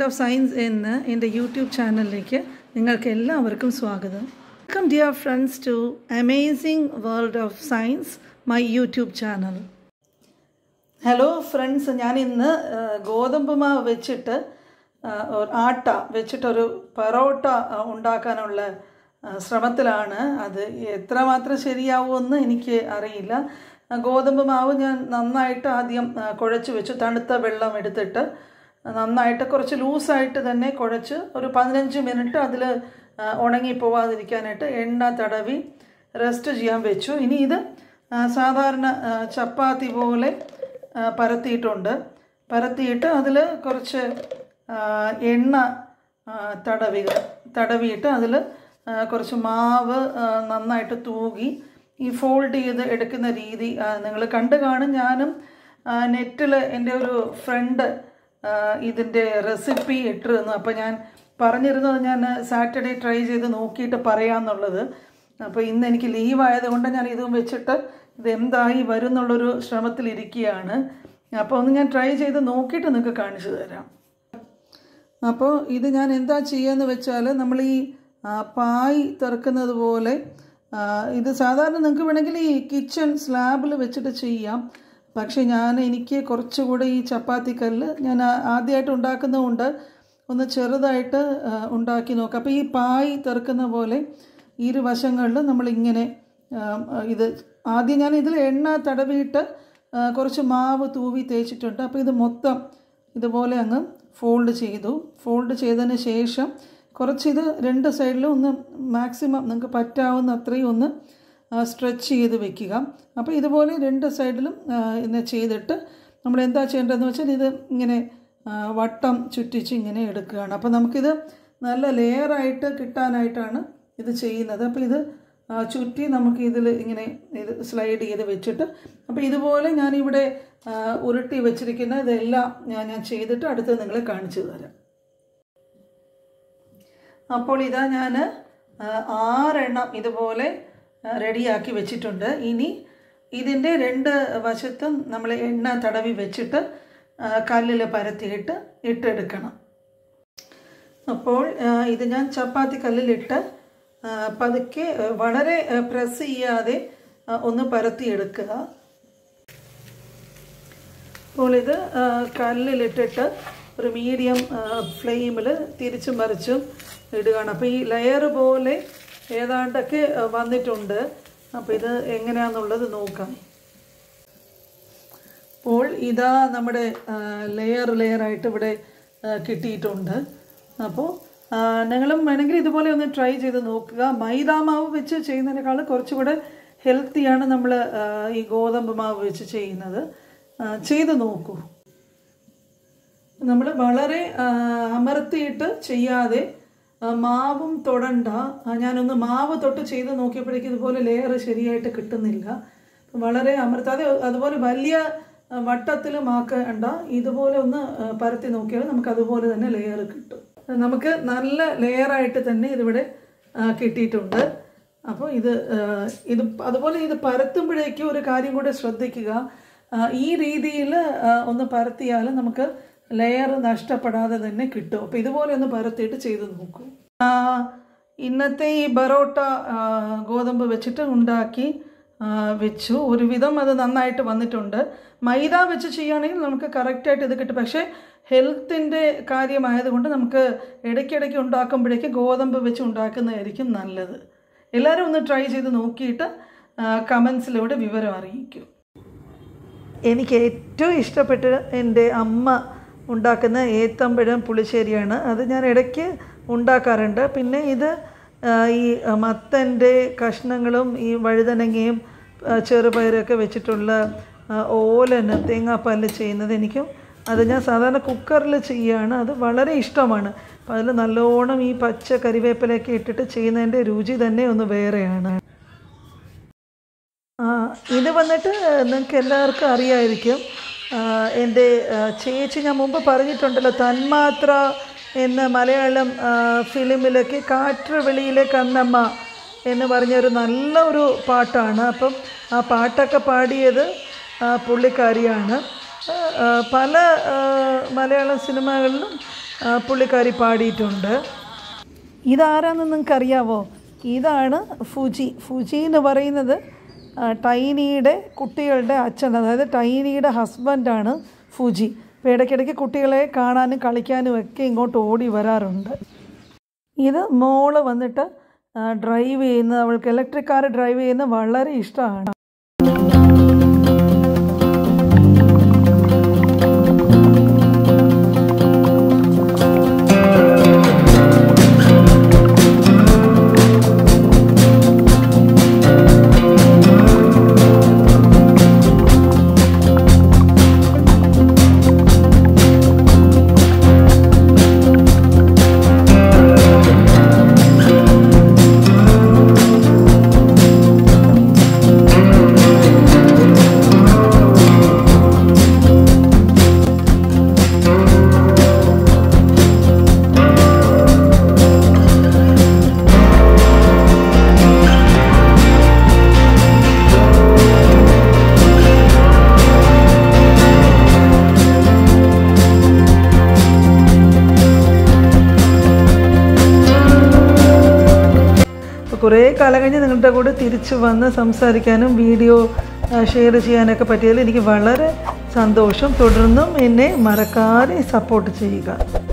of science എന്ന എൻ്റെ YouTube ചാനലിലേക്ക് നിങ്ങൾക്ക് എല്ലാവർക്കും സ്വാഗതം welcome dear friends to amazing world of science my YouTube channel hello friends ഞാൻ ഇന്ന് ആ, ഗോതമ്പ് മാവ് വെച്ചിട്ട് ആ, ഒരു ആട്ട വെച്ചിട്ടൊരു പൊറോട്ട ആ, ഉണ്ടാക്കാനുള്ള ആ, ശ്രമത്തിലാണ് അത് എത്രമാത്രം ശരിയാവുമെന്ന് എനിക്ക് അറിയില്ല ആ, ഗോതമ്പ് മാവ് ഞാൻ നന്നായിട്ട് ആദ്യം ആ, കുഴച്ച് വെച്ചു തണുത്ത വെള്ളം എടുത്തിട്ട് നന്നായിട്ട് കുറച്ച് ലൂസായിട്ട് തന്നെ കുഴച്ച് ഒരു പതിനഞ്ച് മിനിറ്റ് അതിൽ ഉണങ്ങി പോവാതിരിക്കാനായിട്ട് എണ്ണ തടവി റെസ്റ്റ് ചെയ്യാൻ വെച്ചു ഇനി ഇത് ആ, സാധാരണ ആ, ചപ്പാത്തി പോലെ ആ, പരത്തിയിട്ടുണ്ട് പരത്തിയിട്ട് അതിൽ കുറച്ച് ആ, എണ്ണ ആ, തടവുക തടവിയിട്ട് അതിൽ കുറച്ച് മാവ് ആ, നന്നായിട്ട് തൂകി ഈ ഫോൾഡ് ചെയ്ത് എടുക്കുന്ന രീതി നിങ്ങൾ കണ്ടു കാണും ഞാനും നെറ്റിൽ എൻ്റെ ഒരു ഫ്രണ്ട് ഇതിൻ്റെ റെസിപ്പി ഇട്ടിരുന്നു അപ്പോൾ ഞാൻ പറഞ്ഞിരുന്നത് ഞാൻ സാറ്റർഡേ ട്രൈ ചെയ്ത് നോക്കിയിട്ട് പറയാമെന്നുള്ളത് അപ്പോൾ ഇന്ന് എനിക്ക് ലീവ് ആയതുകൊണ്ട് ഞാൻ ഇതും വെച്ചിട്ട് ഇത് എന്തായി വരും എന്നുള്ളൊരു ശ്രമത്തിലിരിക്കുകയാണ് അപ്പോൾ ഒന്ന് ഞാൻ ട്രൈ ചെയ്ത് നോക്കിയിട്ട് നിങ്ങൾക്ക് കാണിച്ചു തരാം അപ്പോൾ ഇത് ഞാൻ എന്താ ചെയ്യുകയെന്ന് വെച്ചാൽ നമ്മൾ ഈ ആ, പായ് തിറക്കുന്നത് പോലെ ആ, ഇത് സാധാരണ നിങ്ങൾക്ക് വേണമെങ്കിൽ ഈ കിച്ചൺ സ്ലാബിൽ വെച്ചിട്ട് ചെയ്യാം പക്ഷേ ഞാൻ എനിക്ക് കുറച്ചുകൂടെ ഈ ചപ്പാത്തി കല്ല് ഞാൻ ആ- ആദ്യമായിട്ട് ഉണ്ടാക്കുന്നതുകൊണ്ട് ഒന്ന് ചെറുതായിട്ട് ആ, ഉണ്ടാക്കി നോക്കാം അപ്പോൾ ഈ പായ് തിറക്കുന്ന പോലെ ഇരുവശങ്ങളിൽ നമ്മളിങ്ങനെ ആ, ഇത് ആദ്യം ഞാൻ ഇതിൽ എണ്ണ തടവിയിട്ട് ആ, കുറച്ച് മാവ് തൂവി തേച്ചിട്ടുണ്ട് അപ്പോൾ ഇത് മൊത്തം ഇതുപോലെ അങ്ങ് ഫോൾഡ് ചെയ്തു ഫോൾഡ് ചെയ്തതിന് ശേഷം കുറച്ച് ഇത് രണ്ട് സൈഡിലും ഒന്ന് മാക്സിമം നിങ്ങൾക്ക് പറ്റാവുന്ന അത്രയും ഒന്ന് സ്ട്രെച്ച് ചെയ്ത് വെക്കുക അപ്പോൾ ഇതുപോലെ രണ്ട് സൈഡിലും ഇന്ന് ചെയ്തിട്ട് നമ്മൾ എന്താ ചെയ്യേണ്ടതെന്ന് വെച്ചാൽ ഇത് ഇങ്ങനെ ആ, വട്ടം ചുറ്റിച്ച് ഇങ്ങനെ എടുക്കുകയാണ് അപ്പോൾ നമുക്കിത് നല്ല ലെയറായിട്ട് കിട്ടാനായിട്ടാണ് ഇത് ചെയ്യുന്നത് അപ്പോൾ ഇത് ആ, ചുറ്റി നമുക്ക് ഇതിൽ ഇങ്ങനെ ഇത് സ്ലൈഡ് ചെയ്ത് വെച്ചിട്ട് അപ്പോൾ ഇതുപോലെ ഞാനിവിടെ ആ, ഉരുട്ടി വെച്ചിരിക്കുന്ന ഇതെല്ലാം ഞാൻ ഞാൻ ചെയ്തിട്ട് അടുത്ത് നിങ്ങളെ കാണിച്ചു തരാം അപ്പോൾ ഇതാ ഞാൻ ആറെണ്ണം ഇതുപോലെ ആ, റെഡിയാക്കി വെച്ചിട്ടുണ്ട് ഇനി ഇതിൻ്റെ രണ്ട് വശത്തും നമ്മൾ എണ്ണ തടവി വെച്ചിട്ട് കല്ലിൽ പരത്തിയിട്ട് ഇട്ടെടുക്കണം അപ്പോൾ ആ, ഇത് ഞാൻ ചപ്പാത്തി കല്ലിലിട്ട് ആ, പതുക്കെ ആ, വളരെ പ്രസ് ചെയ്യാതെ ആ, ഒന്ന് പരത്തിയെടുക്കുക അപ്പോൾ ഇത് ആ, കല്ലിലിട്ടിട്ട് ഒരു മീഡിയം ഫ്ലെയിമിൽ തിരിച്ചും മറിച്ചും ഇടുകയാണ് അപ്പോൾ ഈ ലെയർ പോലെ ഏതാണ്ടൊക്കെ ആ, വന്നിട്ടുണ്ട് അപ്പോൾ ഇത് എങ്ങനെയാണെന്നുള്ളത് നോക്കാം അപ്പോൾ ഇതാ നമ്മുടെ ലെയർ ലെയറായിട്ട് ഇവിടെ ആ, കിട്ടിയിട്ടുണ്ട് അപ്പോൾ ആ, നിങ്ങളും വേണമെങ്കിൽ ഇതുപോലെ ഒന്ന് ട്രൈ ചെയ്ത് നോക്കുക മൈദ മാവ് വെച്ച് ചെയ്യുന്നതിനേക്കാൾ കുറച്ചുകൂടെ ഹെൽത്തിയാണ് നമ്മൾ ഈ ഗോതമ്പ് മാവ് വെച്ച് ചെയ്യുന്നത് ആ, ചെയ്ത് നോക്കൂ നമ്മൾ വളരെ ആ, അമർത്തിയിട്ട് ചെയ്യാതെ ആ, മാവും തൊടണ്ട ആ, ഞാനൊന്ന് മാവ് തൊട്ട് ചെയ്ത് നോക്കിയപ്പോഴേക്കും ഇതുപോലെ ലെയർ ശരിയായിട്ട് കിട്ടുന്നില്ല വളരെ അമർത്താതെ അതുപോലെ വലിയ വട്ടത്തിലും ആക്കേണ്ട ഇതുപോലെ ഒന്ന് ആ, പരത്തി നോക്കിയാൽ നമുക്ക് അതുപോലെ തന്നെ ലെയർ കിട്ടും നമുക്ക് നല്ല ലെയറായിട്ട് തന്നെ ഇതിവിടെ ആ, കിട്ടിയിട്ടുണ്ട് അപ്പോൾ ഇത് ആ, ഇത് അതുപോലെ ഇത് പരത്തുമ്പോഴേക്കും ഒരു കാര്യം കൂടെ ശ്രദ്ധിക്കുക ആ, ഈ രീതിയിൽ ഒന്ന് പരത്തിയാൽ നമുക്ക് ലെയർ നഷ്ടപ്പെടാതെ തന്നെ കിട്ടും അപ്പോൾ ഇതുപോലെ ഒന്ന് പരത്തിയിട്ട് ചെയ്ത് നോക്കൂ ആ, ഇന്നത്തെ ഈ ബറോട്ട ആ, ഗോതമ്പ് വെച്ചിട്ട് ഉണ്ടാക്കി ആ, വെച്ചു ഒരുവിധം അത് നന്നായിട്ട് വന്നിട്ടുണ്ട് മൈദ വെച്ച് ചെയ്യുകയാണെങ്കിൽ നമുക്ക് കറക്റ്റായിട്ട് ഇത് കിട്ടും പക്ഷേ ഹെൽത്തിൻ്റെ കാര്യമായതുകൊണ്ട് നമുക്ക് ഇടയ്ക്കിടയ്ക്ക് ഉണ്ടാക്കുമ്പോഴേക്ക് ഗോതമ്പ് വെച്ച് ഉണ്ടാക്കുന്നതായിരിക്കും നല്ലത് എല്ലാവരും ഒന്ന് ട്രൈ ചെയ്ത് നോക്കിയിട്ട് കമൻസിലൂടെ വിവരം അറിയിക്കും എനിക്ക് ഏറ്റവും ഇഷ്ടപ്പെട്ട് എൻ്റെ അമ്മ ഉണ്ടാക്കുന്ന ഏത്തമ്പഴം പുളിശ്ശേരിയാണ് അത് ഞാൻ ഇടയ്ക്ക് ഉണ്ടാക്കാറുണ്ട് പിന്നെ ഇത് ആ, ഈ മത്തൻ്റെ കഷ്ണങ്ങളും ഈ വഴുതനങ്ങയും ആ, ചെറുപയറൊക്കെ വെച്ചിട്ടുള്ള ആ, ഓലന് തേങ്ങാപ്പാലിൽ ചെയ്യുന്നത് എനിക്കും അത് ഞാൻ സാധാരണ കുക്കറിൽ ചെയ്യുകയാണ് അത് വളരെ ഇഷ്ടമാണ് അപ്പോൾ അതിൽ നല്ലോണം ഈ പച്ച കരിവേപ്പിലൊക്കെ ഇട്ടിട്ട് ചെയ്യുന്നതിൻ്റെ രുചി തന്നെ ഒന്ന് വേറെയാണ് ആ, ഇത് വന്നിട്ട് നിങ്ങൾക്ക് എല്ലാവർക്കും അറിയാമായിരിക്കും ആ, എൻ്റെ ആ, ചേച്ചി ഞാൻ മുമ്പ് പറഞ്ഞിട്ടുണ്ടല്ലോ തന്മാത്ര എന്ന മലയാളം ആ, ഫിലിമിലൊക്കെ കാറ്റ് വെളിയിലെ കണ്ണമ്മ എന്ന് പറഞ്ഞൊരു നല്ല ഒരു പാട്ടാണ് അപ്പം ആ പാട്ടൊക്കെ പാടിയത് ആ, പുള്ളിക്കാരിയാണ് ആ, ആ, പല ആ, മലയാളം സിനിമകളിലും ആ, പുള്ളിക്കാരി പാടിയിട്ടുണ്ട് ഇതാരാന്ന് നിങ്ങൾക്ക് അറിയാവോ ഇതാണ് ഫുജി ഫുജി എന്ന് പറയുന്നത് ആ, ടൈനിയുടെ കുട്ടികളുടെ അച്ഛൻ അതായത് ടൈനിയുടെ ഹസ്ബൻഡാണ് ഫുജി അപ്പോൾ ഇടയ്ക്കിടയ്ക്ക് കുട്ടികളെ കാണാനും കളിക്കാനും ഒക്കെ ഇങ്ങോട്ട് ഓടി വരാറുണ്ട് ഇത് മോള് വന്നിട്ട് ആ, ഡ്രൈവ് ചെയ്യുന്നത് അവൾക്ക് ഇലക്ട്രിക് കാർ ഡ്രൈവ് ചെയ്യുന്നത് വളരെ ഇഷ്ടമാണ് അപ്പോൾ കുറേ കാലം കഴിഞ്ഞ് നിങ്ങളുടെ കൂടെ തിരിച്ച് വന്ന് സംസാരിക്കാനും വീഡിയോ ഷെയർ ചെയ്യാനൊക്കെ പറ്റിയതിൽ എനിക്ക് വളരെ സന്തോഷം തുടർന്നും എന്നെ മറക്കാതെ സപ്പോർട്ട് ചെയ്യുക